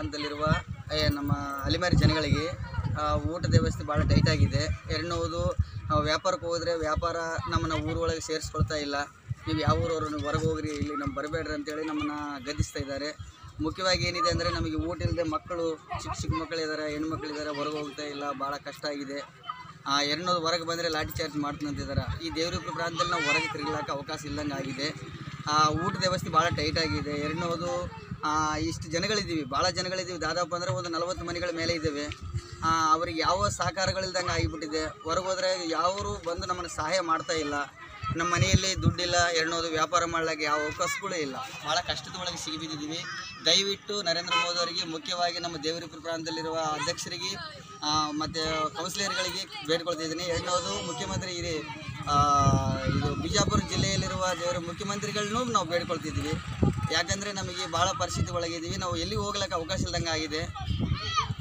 ಪ್ರಾಂತದಲ್ಲಿರುವ ಏ, ನಮ್ಮ ಅಲಿಮಾರಿ ಜನಗಳಿಗೆ ಆ, ಊಟದ ವ್ಯವಸ್ಥೆ ಭಾಳ ಟೈಟ್ ಆಗಿದೆ ಎರಡನೇದು ನಾವು ವ್ಯಾಪಾರಕ್ಕೆ ಹೋದರೆ ವ್ಯಾಪಾರ ನಮ್ಮನ್ನು ಊರೊಳಗೆ ಸೇರಿಸ್ಕೊಳ್ತಾ ಇಲ್ಲ ನೀವು ಯಾವ ಊರವರು ನೀವು ಹೊರಗೆ ಹೋಗ್ರಿ ಇಲ್ಲಿ ನಮ್ಮ ಬರಬೇಡ್ರಿ ಅಂತೇಳಿ ನಮ್ಮನ್ನು ಗದ್ದಿಸ್ತಾ ಇದ್ದಾರೆ ಮುಖ್ಯವಾಗಿ ಏನಿದೆ ಅಂದರೆ ನಮಗೆ ಊಟ ಇಲ್ಲದೆ ಮಕ್ಕಳು ಚಿಕ್ಕ ಚಿಕ್ಕ ಮಕ್ಕಳಿದ್ದಾರೆ ಹೆಣ್ಮಕ್ಳಿದ್ದಾರೆ ಹೊರಗೆ ಹೋಗ್ತಾ ಇಲ್ಲ ಭಾಳ ಕಷ್ಟ ಆಗಿದೆ ಆ, ಎರಡನೇದು ಹೊರಗೆ ಬಂದರೆ ಲಾಠಿ ಚಾರ್ಜ್ ಮಾಡ್ತೀನಿ ಅಂತಿದ್ದಾರೆ ಈ ದೇವರಿಪುರ ಪ್ರಾಂತದಲ್ಲಿ ನಾವು ಹೊರಗೆ ತಿರುಗಲಾಕ ಅವಕಾಶ ಇಲ್ಲಂಗೆ ಆಗಿದೆ ಆ, ಊಟದ ವ್ಯವಸ್ಥೆ ಭಾಳ ಟೈಟ್ ಆಗಿದೆ ಎರಡನೇದು ಆ, ಇಷ್ಟು ಜನಗಳಿದ್ದೀವಿ ಭಾಳ ಜನಗಳಿದ್ದೀವಿ ದಾದಾపు ಅಂದರೆ ಒಂದು ನಲವತ್ತು ಮನೆಗಳ ಮೇಲೆ ಇದ್ದೇವೆ ಆ, ಅವ್ರಿಗೆ ಯಾವ ಸಹಕಾರಗಳಿಲ್ದಂಗೆ ಆಗಿಬಿಟ್ಟಿದೆ ಹೊರಗೆ ಹೋದರೆ ಯಾವರು ಬಂದು ನಮ್ಮನ್ನು ಸಹಾಯ ಮಾಡ್ತಾ ಇಲ್ಲ ನಮ್ಮ ಮನೆಯಲ್ಲಿ ದುಡ್ಡಿಲ್ಲ ಎರಡನೇದು ವ್ಯಾಪಾರ ಮಾಡ್ಲಿಕ್ಕೆ ಯಾವ ಅವಕಾಶಗಳೂ ಇಲ್ಲ ಭಾಳ ಕಷ್ಟದ ಒಳಗೆ ಸಿಗಿಬಿದ್ದಿದ್ದೀವಿ ದಯವಿಟ್ಟು ನರೇಂದ್ರ ಮೋದಿ ಅವರಿಗೆ ಮುಖ್ಯವಾಗಿ ನಮ್ಮ ದೇವರಿಪುರ ಪ್ರಾಂತದಲ್ಲಿರುವ ಅಧ್ಯಕ್ಷರಿಗೆ ಆ, ಮತ್ತು ಕೌನ್ಸಿಲರ್ಗಳಿಗೆ ಬೇಡ್ಕೊಳ್ತಿದ್ದೀನಿ ಎರಡನೇದು ಮುಖ್ಯಮಂತ್ರಿ ಇರಿ ಆ, ಇದು ಬಿಜಾಪುರ ಜಿಲ್ಲೆಯಲ್ಲಿರುವ ದೇವರ ಮುಖ್ಯಮಂತ್ರಿಗಳನ್ನೂ ನಾವು ಬೇಡ್ಕೊಳ್ತಿದ್ದೀವಿ ಯಾಕಂದರೆ ನಮಗೆ ಭಾಳ ಪರಿಸ್ಥಿತಿ ಒಳಗಿದ್ದೀವಿ ನಾವು ಎಲ್ಲಿ ಹೋಗ್ಲಿಕ್ಕೆ ಅವಕಾಶ ಇಲ್ದಂಗೆ ಆಗಿದೆ